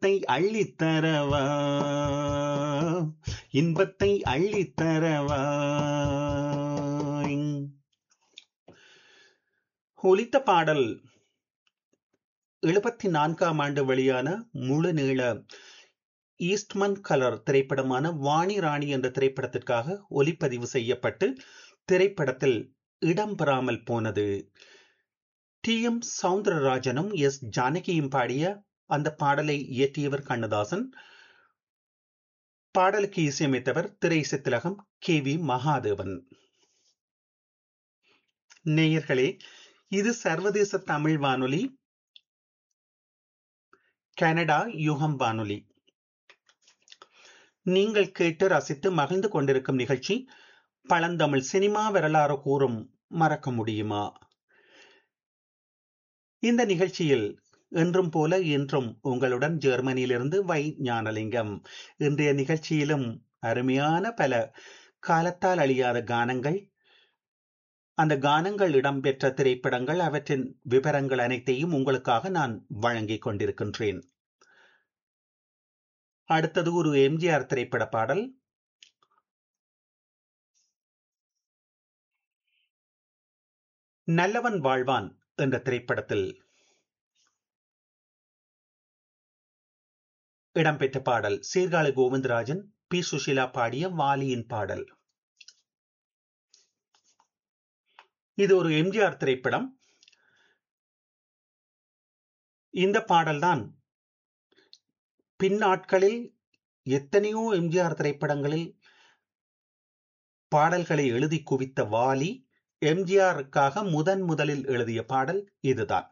இன்பத்தை அள்ளித்தரவா இன்பத்தை அள்ளித்தரவா ஒலித்த பாடல் எழுபத்தி நான்காம் ஆண்டு வெளியான முழு நீள ஈஸ்ட்மன் கலர் திரைப்படமான வாணி ராணி என்ற திரைப்படத்திற்காக ஒலிப்பதிவு செய்யப்பட்டு திரைப்படத்தில் இடம்பெறாமல் போனது டி எம் சவுந்தரராஜனும் எஸ் ஜானகியும் பாடிய அந்த பாடலை இயற்றியவர் கண்ணதாசன் பாடலுக்கு இசையமைத்தவர் திரை சித்திலகம் கே வி மகாதேவன் நேயர்களே இது சர்வதேச தமிழ் வானொலி கனடா யுகம் வானொலி நீங்கள் கேட்டு ரசித்து மகிழ்ந்து கொண்டிருக்கும் நிகழ்ச்சி பழந்தமிழ் சினிமா வரலாறு கூறும் மறக்க முடியுமா இந்த நிகழ்ச்சியில் என்றும் போல இன்றும் உங்களுடன் ஜெர்மனியிலிருந்து வை ஞானலிங்கம் இன்றைய நிகழ்ச்சியிலும் அருமையான பல காலத்தால் அழியாத கானங்கள் அந்த கானங்கள் இடம்பெற்ற திரைப்படங்கள் அவற்றின் விவரங்கள் அனைத்தையும் உங்களுக்காக நான் வழங்கிக் கொண்டிருக்கின்றேன் அடுத்தது ஒரு எம்ஜிஆர் திரைப்பட பாடல் நல்லவன் வாழ்வான் என்ற திரைப்படத்தில் இடம்பெற்ற பாடல் சீர்காழி கோவிந்தராஜன் பி சுஷிலா பாடிய வாலியின் பாடல் இது ஒரு எம்ஜிஆர் திரைப்படம் இந்த பாடல்தான் பின்னாட்களில் எத்தனையோ எம்ஜிஆர் திரைப்படங்களில் பாடல்களை எழுதி குவித்த வாலி எம்ஜிஆருக்காக முதன் முதலில் எழுதிய பாடல் இதுதான்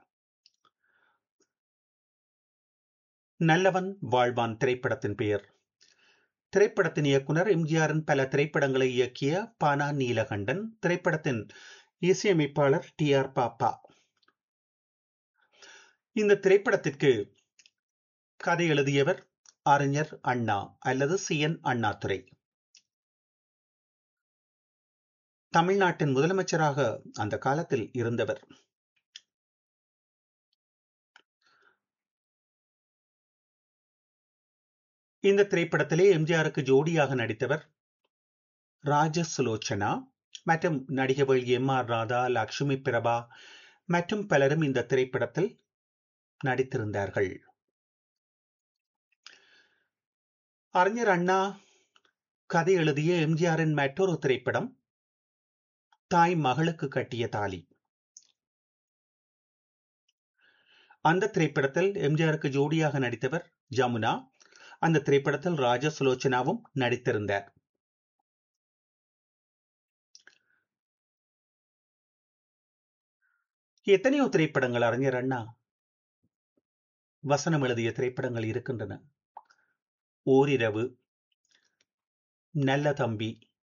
நல்லவன் வாழ்வான் திரைப்படத்தின் பெயர் திரைப்படத்தின் இயக்குனர் எம்ஜிஆரின் பல திரைப்படங்களை இயக்கிய பானா நீலகண்டன் திரைப்படத்தின் இசையமைப்பாளர் டி ஆர் பாப்பா இந்த திரைப்படத்திற்கு கதை எழுதியவர் அறிஞர் அண்ணா அல்லது சி என் அண்ணாதுரை தமிழ்நாட்டின் முதலமைச்சராக அந்த காலத்தில் இருந்தவர் இந்த திரைப்படத்திலே எம்ஜிஆருக்கு ஜோடியாக நடித்தவர் ராஜசுலோச்சனா மற்றும் நடிகர்கள் எம் ஆர் ராதா லக்ஷ்மி பிரபா மற்றும் பலரும் இந்த திரைப்படத்தில் நடித்திருந்தார்கள் அறிஞர் அண்ணா கதை எழுதிய எம்ஜிஆரின் மற்றொரு திரைப்படம் தாய் மகளுக்கு கட்டிய தாலி அந்த திரைப்படத்தில் எம்ஜிஆருக்கு ஜோடியாக நடித்தவர் ஜமுனா அந்த திரைப்படத்தில் ராஜ சுலோச்சனாவும் நடித்திருந்தார் எத்தனையோ திரைப்படங்கள் அறிஞர் அண்ணா வசனம் எழுதிய திரைப்படங்கள் இருக்கின்றன ஓரிரவு நல்ல தம்பி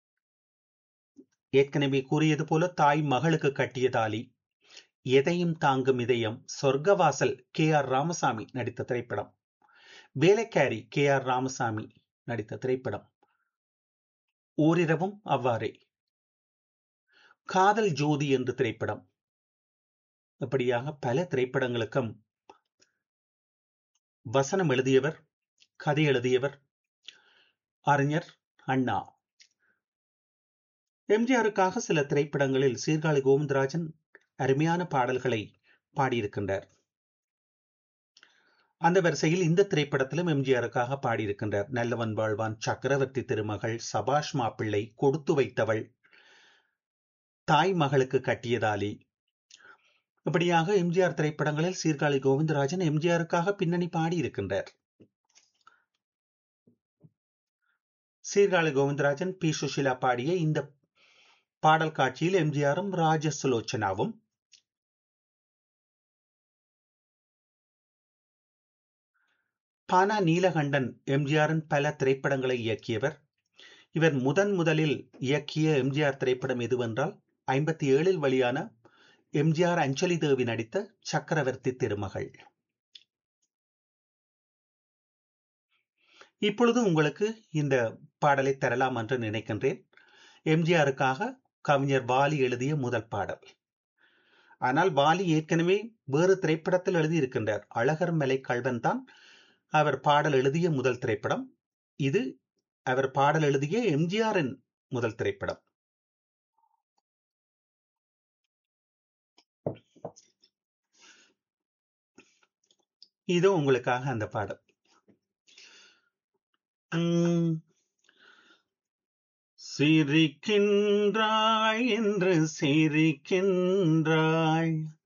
ஏற்கனவே கூறியது போல தாய் மகளுக்கு கட்டிய தாலி எதையும் தாங்கும் இதயம் சொர்க்கவாசல் கே ஆர் ராமசாமி நடித்த திரைப்படம் வேலைக்காரி கே ஆர் ராமசாமி நடித்த திரைப்படம் ஓரிரவும் அவ்வாறே காதல் ஜோதி என்று திரைப்படம் இப்படியாக பல திரைப்படங்களுக்கும் வசனம் எழுதியவர் கதை எழுதியவர் அறிஞர் அண்ணா எம்ஜிஆருக்காக சில திரைப்படங்களில் சீர்காழி கோவிந்தராஜன் அருமையான பாடல்களை பாடியிருக்கின்றார் அந்த வரிசையில் இந்த திரைப்படத்திலும் எம்ஜிஆருக்காக பாடியிருக்கின்றார் நல்லவன் வாழ்வான் சக்கரவர்த்தி திருமகள் சபாஷ் மாப்பிள்ளை கொடுத்து வைத்தவள் தாய் மகளுக்கு கட்டியதாலி இப்படியாக எம்ஜிஆர் திரைப்படங்களில் சீர்காழி கோவிந்தராஜன் எம்ஜிஆருக்காக பின்னணி பாடியிருக்கின்றார் சீர்காழி கோவிந்தராஜன் பி சுஷிலா பாடிய இந்த பாடல் காட்சியில் எம்ஜிஆரும் ராஜ சுலோச்சனாவும் பானா நீலகண்டன் எம்ஜிஆரின் பல திரைப்படங்களை இயக்கியவர் இவர் முதன் முதலில் இயக்கிய எம்ஜிஆர் திரைப்படம் எதுவென்றால் ஐம்பத்தி ஏழில் வெளியான எம்ஜிஆர் அஞ்சலி தேவி நடித்த சக்கரவர்த்தி திருமகள் இப்பொழுது உங்களுக்கு இந்த பாடலை தரலாம் என்று நினைக்கின்றேன் எம்ஜிஆருக்காக கவிஞர் வாலி எழுதிய முதல் பாடல் ஆனால் வாலி ஏற்கனவே வேறு திரைப்படத்தில் எழுதியிருக்கின்றார் அழகர் மலை கல்வன் தான் அவர் பாடல் எழுதிய முதல் திரைப்படம் இது அவர் பாடல் எழுதிய எம்ஜிஆரின் முதல் திரைப்படம் இதோ உங்களுக்காக அந்த பாடல் உம், சிரிக்கின்றாய் என்று சிரிக்கின்றாய்